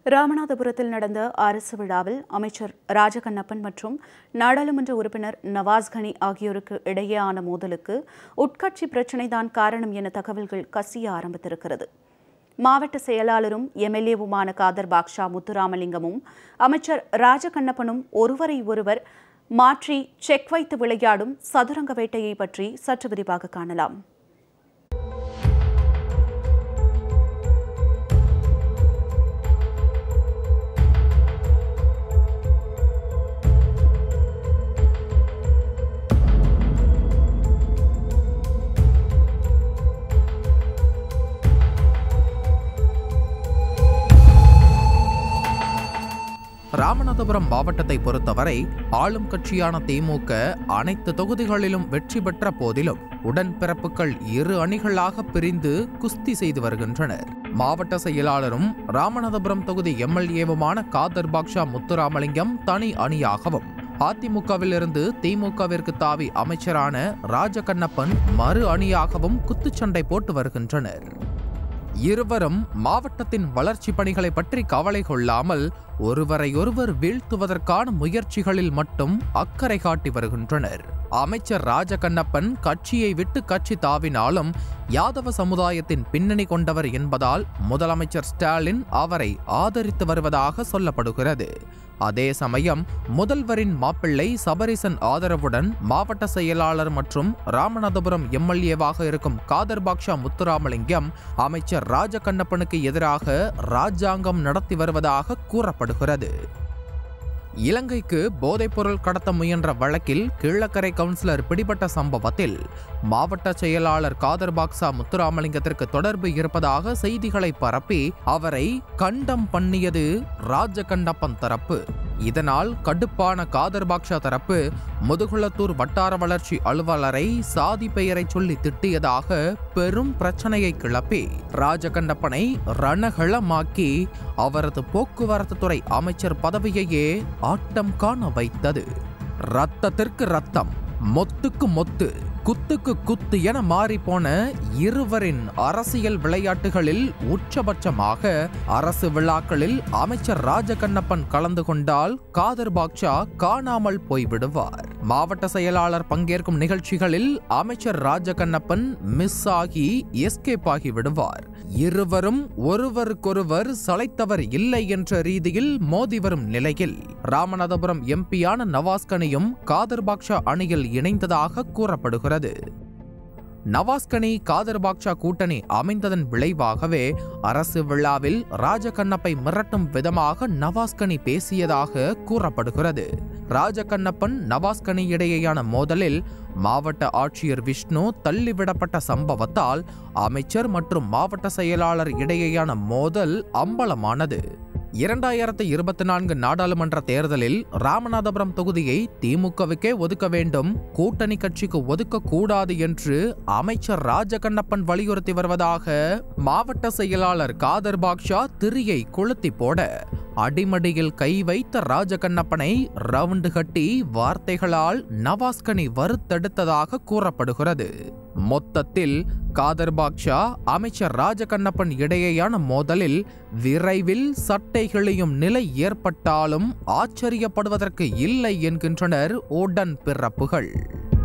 ராமநாதபுரத்தில் நடந்த அரசு விழாவில் அமைச்சர் ராஜகண்ணப்பன் மற்றும் நாடாளுமன்ற உறுப்பினர் நவாஸ் கனி ஆகியோருக்கு இடையேயான மோதலுக்கு உட்கட்சி பிரச்சினைதான் காரணம் என தகவல்கள் கசிய ஆரம்பித்திருக்கிறது மாவட்ட செயலாளரும் எம்எல்ஏவுமான காதர் பாக்ஷா முத்துராமலிங்கமும் அமைச்சர் ராஜகண்ணப்பனும் ஒருவரை ஒருவர் மாற்றி செக் வைத்து விளையாடும் சதுரங்க வேட்டையை பற்றி சற்று விரிவாக காணலாம் ராமநாதபுரம் மாவட்டத்தை பொறுத்தவரை ஆளும் கட்சியான திமுக அனைத்து தொகுதிகளிலும் வெற்றி பெற்ற போதிலும் உடன்பிறப்புகள் இரு அணிகளாக பிரிந்து குஸ்தி செய்து வருகின்றனர் மாவட்ட செயலாளரும் ராமநாதபுரம் தொகுதி எம்எல்ஏவுமான காதர் பாக்ஷா முத்துராமலிங்கம் தனி அணியாகவும் அதிமுகவிலிருந்து திமுகவிற்கு தாவி அமைச்சரான ராஜகண்ணப்பன் மறு அணியாகவும் குத்துச்சண்டை போட்டு வருகின்றனர் இருவரும் மாவட்டத்தின் வளர்ச்சி பணிகளை பற்றி கவலை கொள்ளாமல் ஒருவரையொருவர் வீழ்த்துவதற்கான முயற்சிகளில் மட்டும் அக்கறை காட்டி வருகின்றனர் அமைச்சர் ராஜகண்ணப்பன் கட்சியை விட்டு கட்சி தாவினாலும் யாதவ சமுதாயத்தின் பின்னணி கொண்டவர் என்பதால் முதலமைச்சர் ஸ்டாலின் அவரை ஆதரித்து வருவதாக சொல்லப்படுகிறது அதே சமயம் முதல்வரின் மாப்பிள்ளை சபரிசன் ஆதரவுடன் மாவட்ட செயலாளர் மற்றும் ராமநாதபுரம் எம்எல்ஏவாக இருக்கும் காதர் பாக்ஷா முத்துராமலிங்கம் அமைச்சர் ராஜகண்ணப்பனுக்கு எதிராக ராஜாங்கம் நடத்தி வருவதாக கூறப்படுகிறது இலங்கைக்கு போதைப்பொருள் கடத்த முயன்ற வழக்கில் கீழக்கரை கவுன்சிலர் பிடிபட்ட சம்பவத்தில் மாவட்ட செயலாளர் காதர் பாக்ஸா முத்துராமலிங்கத்திற்கு தொடர்பு இருப்பதாக செய்திகளை பரப்பி அவரை கண்டம் பண்ணியது ராஜகண்டப்பன் தரப்பு இதனால் கடுப்பான காதர் பாக்ஷா தரப்பு முதுகுளத்தூர் வட்டார வளர்ச்சி அலுவலரை சாதி பெயரை சொல்லி திட்டியதாக பெரும் பிரச்சனையை கிளப்பி ராஜகண்டப்பனை ரணகளமாக்கி அவரது போக்குவரத்து துறை அமைச்சர் பதவியையே ஆட்டம் காண வைத்தது ரத்தத்திற்கு ரத்தம் மொத்துக்கு மொத்து குத்துக்கு குத்து என மாறிப்போன இருவரின் அரசியல் விளையாட்டுகளில் உச்சபட்சமாக அரசு விழாக்களில் அமைச்சர் ராஜகண்ணப்பன் கலந்து கொண்டால் காதர் பாக்ஷா காணாமல் போய்விடுவார் மாவட்ட செயலாளர் பங்கேற்கும் நிகழ்ச்சிகளில் அமைச்சர் ராஜகண்ணப்பன் மிஸ் ஆகி எஸ்கேப் ஆகி விடுவார் இருவரும் ஒருவருக்கொருவர் சளைத்தவர் இல்லை என்ற ரீதியில் மோதி வரும் நிலையில் ராமநாதபுரம் எம்பியான நவாஸ்கனியும் காதர் பாக்ஷா அணியில் இணைந்ததாக கூறப்படுகிறது நவாஸ்கனி காதர் பாக்ஷா கூட்டணி அமைந்ததன் விளைவாகவே அரசு விழாவில் ராஜகண்ணப்பை மிரட்டும் விதமாக நவாஸ்கனி பேசியதாக கூறப்படுகிறது ராஜகண்ணப்பன் நவாஸ்கனி இடையேயான மோதலில் மாவட்ட ஆட்சியர் விஷ்ணு தள்ளிவிடப்பட்ட சம்பவத்தால் அமைச்சர் மற்றும் மாவட்ட செயலாளர் இடையேயான மோதல் அம்பலமானது இரண்டாயிரத்து இருபத்தி நான்கு நாடாளுமன்ற தேர்தலில் ராமநாதபுரம் தொகுதியை திமுகவுக்கே ஒதுக்க வேண்டும் கூட்டணி கட்சிக்கு ஒதுக்க கூடாது என்று அமைச்சர் ராஜகண்ணப்பன் வலியுறுத்தி வருவதாக மாவட்ட செயலாளர் காதர் பாக்ஷா திரியை கொளுத்தி போட அடிமடியில் கை வைத்த ராஜகண்ணப்பனை ரவுண்டு கட்டி வார்த்தைகளால் நவாஸ்கனி வறுத்தெடுத்ததாக கூறப்படுகிறது மொத்தத்தில் காதர் பாக்ஷா அமைச்சர் ராஜகண்ணப்பன் இடையேயான மோதலில் விரைவில் சட்டை கிழியும் நிலை ஏற்பட்டாலும் ஆச்சரியப்படுவதற்கு இல்லை என்கின்றனர் உடன் பிறப்புகள்